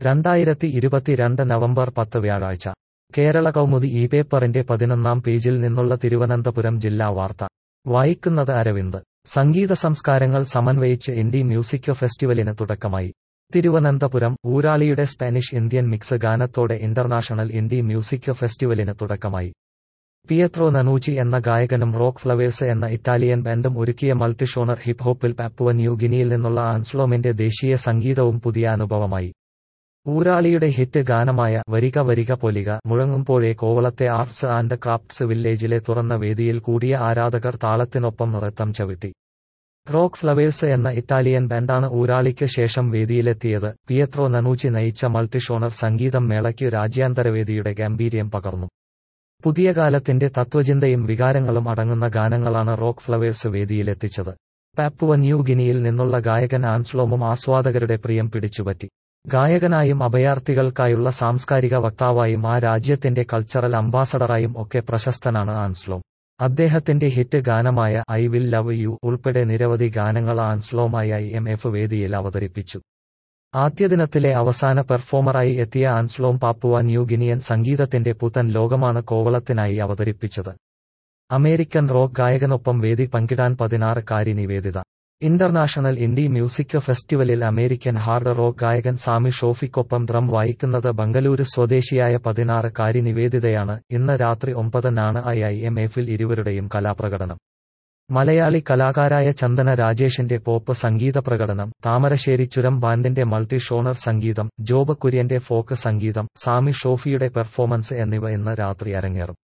രണ്ടായിരത്തി ഇരുപത്തിരണ്ട് നവംബർ പത്ത് വ്യാഴാഴ്ച കേരള കൗമുദി ഈ പേപ്പറിന്റെ പതിനൊന്നാം പേജിൽ നിന്നുള്ള തിരുവനന്തപുരം ജില്ലാ വാർത്ത വായിക്കുന്നത് അരവിന്ദ് സംഗീത സംസ്കാരങ്ങൾ സമന്വയിച്ച് ഇന്ത്യ മ്യൂസിക് ഫെസ്റ്റിവലിന് തുടക്കമായി തിരുവനന്തപുരം ഊരാളിയുടെ സ്പാനിഷ് ഇന്ത്യൻ മിക്സ് ഗാനത്തോടെ ഇന്റർനാഷണൽ ഇന്ത്യ മ്യൂസിക് ഫെസ്റ്റിവലിന് തുടക്കമായി പിയത്രോ നനൂച്ചി എന്ന ഗായകനും റോക്ക് ഫ്ലവേഴ്സ് എന്ന ഇറ്റാലിയൻ ബാൻഡും ഒരുക്കിയ മൾട്ടിഷോണർ ഹിപ് ഹോപ്പിൽ പാപ്പുവ ന്യൂ ഗിനിയിൽ നിന്നുള്ള ആൻസ്ലോമിന്റെ ദേശീയ സംഗീതവും പുതിയ അനുഭവമായി ഊരാളിയുടെ ഹിറ്റ് ഗാനമായ വരിക വരിക പൊലിക മുഴങ്ങുമ്പോഴേ കോവളത്തെ ആർട്സ് ആൻഡ് ക്രാഫ്റ്റ്സ് വില്ലേജിലെ തുറന്ന വേദിയിൽ കൂടിയ ആരാധകർ താളത്തിനൊപ്പം നൃത്തം ചവിട്ടി റോക്ക് ഫ്ലവേഴ്സ് എന്ന ഇറ്റാലിയൻ ബാൻഡാണ് ഊരാളിക്ക് ശേഷം വേദിയിലെത്തിയത് പിയത്രോ നനൂച്ചി നയിച്ച മൾട്ടിഷോണർ സംഗീതം മേളയ്ക്ക് രാജ്യാന്തരവേദിയുടെ ഗാംഭീര്യം പകർന്നു പുതിയ കാലത്തിന്റെ തത്വചിന്തയും വികാരങ്ങളും അടങ്ങുന്ന ഗാനങ്ങളാണ് റോക്ക് ഫ്ലവേഴ്സ് വേദിയിലെത്തിച്ചത് പാപ്പുവ ന്യൂ ഗിനിയിൽ നിന്നുള്ള ഗായകൻ ആൻസ്ലോമും ആസ്വാദകരുടെ പ്രിയം പിടിച്ചുപറ്റി ഗായകനായും അഭയാർത്ഥികൾക്കായുള്ള സാംസ്കാരിക വക്താവായും ആ രാജ്യത്തിന്റെ കൾച്ചറൽ അംബാസഡറായും ഒക്കെ പ്രശസ്തനാണ് ആൻസ്ലോം അദ്ദേഹത്തിന്റെ ഹിറ്റ് ഗാനമായ ഐ വിൽ ലവ് യു ഉൾപ്പെടെ നിരവധി ഗാനങ്ങൾ ആൻസ്ലോമായി ഐ എം എഫ് വേദിയിൽ അവതരിപ്പിച്ചു ആദ്യ ദിനത്തിലെ അവസാന പെർഫോമറായി എത്തിയ ആൻസ്ലോം പാപ്പുവ ന്യൂ ഗിനിയൻ സംഗീതത്തിന്റെ പുത്തൻ ലോകമാണ് കോവളത്തിനായി അവതരിപ്പിച്ചത് അമേരിക്കൻ റോക്ക് ഗായകനൊപ്പം വേദി പങ്കിടാൻ പതിനാറ് കാരി നിവേദിത ഇന്റർനാഷണൽ ഇന്ത്യ മ്യൂസിക് ഫെസ്റ്റിവലിൽ അമേരിക്കൻ ഹാർഡ് റോക്ക് ഗായകൻ സാമി ഷോഫിക്കൊപ്പം ഡ്രം വായിക്കുന്നത് ബംഗലൂരു സ്വദേശിയായ പതിനാറ് കാരി നിവേദിതയാണ് ഇന്ന് രാത്രി ഒമ്പതിനാണ് ഐ ഐ എം എഫിൽ ഇരുവരുടെയും കലാപ്രകടനം മലയാളി കലാകാരായ ചന്ദന രാജേഷിന്റെ പോപ്പ് സംഗീത പ്രകടനം താമരശ്ശേരി ചുരം ബാൻഡിന്റെ മൾട്ടി ഷോണർ സംഗീതം ജോബ് കുര്യന്റെ ഫോക്ക് സംഗീതം സാമി ഷോഫിയുടെ പെർഫോമൻസ് എന്നിവ ഇന്ന് രാത്രി അരങ്ങേറും